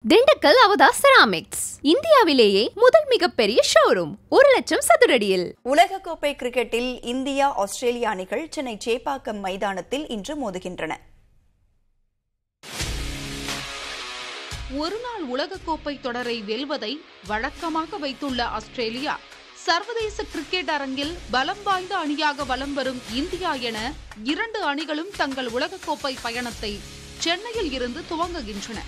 திண்டுக்கல் அவதா செராமிக்ஸ் இந்தியாவிலேயே முதல் மிகப்பெரிய ஷோரூம் ஒரு லட்சம் சதுரடியில் உலகக்கோப்பை கிரிக்கெட்டில் இந்தியா ஆஸ்திரேலிய அணிகள் சென்னை சேப்பாக்கம் மைதானத்தில் இன்று மோதுகின்றன ஒருநாள் உலகக்கோப்பை தொடரை வெல்வதை வழக்கமாக வைத்துள்ள ஆஸ்திரேலியா சர்வதேச கிரிக்கெட் அரங்கில் பலம் வாய்ந்த அணியாக வலம் வரும் இந்தியா என இரண்டு அணிகளும் தங்கள் உலகக்கோப்பை பயணத்தை சென்னையில் இருந்து துவங்குகின்றன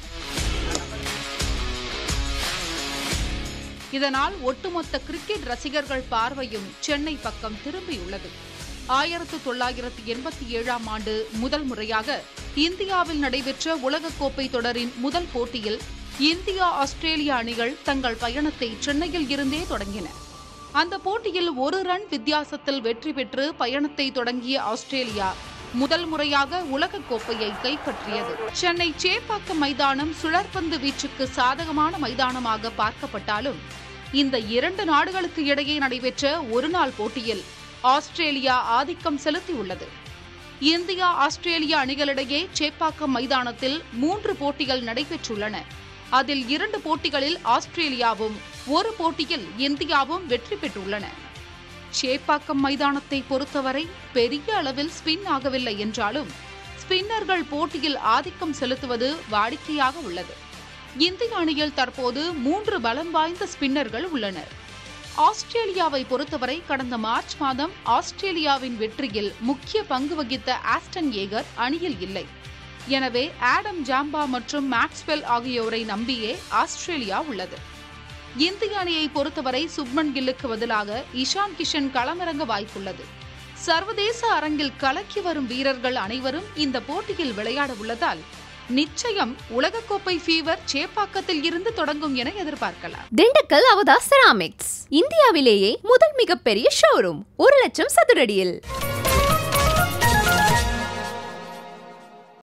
இதனால் ஒட்டுமொத்த கிரிக்கெட் ரசிகர்கள் பார்வையும் சென்னை பக்கம் திரும்பியுள்ளது ஆயிரத்து தொள்ளாயிரத்து எண்பத்தி ஏழாம் ஆண்டு முதல் முறையாக இந்தியாவில் நடைபெற்ற உலகக்கோப்பை தொடரின் முதல் போட்டியில் இந்தியா ஆஸ்திரேலியா அணிகள் தங்கள் பயணத்தை சென்னையில் இருந்தே தொடங்கின அந்த போட்டியில் ஒரு ரன் வித்தியாசத்தில் வெற்றி பெற்று பயணத்தை தொடங்கிய ஆஸ்திரேலியா முதல் முறையாக உலகக்கோப்பையை கைப்பற்றியது சென்னை சேப்பாக்கம் மைதானம் சுழற்பந்து வீச்சுக்கு சாதகமான மைதானமாக பார்க்கப்பட்டாலும் இந்த இரண்டு நாடுகளுக்கு இடையே நடைபெற்ற ஒருநாள் போட்டியில் ஆஸ்திரேலியா ஆதிக்கம் செலுத்தியுள்ளது இந்தியா ஆஸ்திரேலியா அணிகளிடையே சேப்பாக்கம் மைதானத்தில் மூன்று போட்டிகள் நடைபெற்றுள்ளன அதில் இரண்டு போட்டிகளில் ஆஸ்திரேலியாவும் ஒரு போட்டியில் இந்தியாவும் வெற்றி பெற்றுள்ளன சேப்பாக்கம் மைதானத்தை பொறுத்தவரை பெரிய அளவில் ஸ்பின் ஆகவில்லை என்றாலும் ஸ்பின்னர்கள் போட்டியில் ஆதிக்கம் செலுத்துவது வாடிக்கையாக உள்ளது இந்திய அணியில் தற்போது மூன்று பலம் வாய்ந்த ஸ்பின்னர்கள் உள்ளனர் ஆஸ்திரேலியாவை பொறுத்தவரை கடந்த மார்ச் மாதம் ஆஸ்திரேலியாவின் வெற்றியில் முக்கிய பங்கு வகித்த ஆஸ்டன் ஏகர் அணியில் இல்லை எனவே ஆடம் ஜாம்பா மற்றும் மேக்ஸ்வெல் ஆகியோரை நம்பியே ஆஸ்திரேலியா உள்ளது இந்திய அணியை பொறுத்தவரை சுப்மன் கில்லுக்கு பதிலாக இஷான் கிஷன் களமிறங்க வாய்ப்புள்ளது சர்வதேச அரங்கில் கலக்கி வரும் வீரர்கள் அனைவரும் இந்த போட்டியில் விளையாட உள்ளதால் நிச்சயம் உலகக்கோப்பை ஃபீவர் சேப்பாக்கத்தில் இருந்து தொடங்கும் என எதிர்பார்க்கலாம் திண்டுக்கல் அவதா செராமிக்ஸ் இந்தியாவிலேயே முதல் மிகப்பெரிய ஷோரூம் ஒரு லட்சம் சதுரடியில்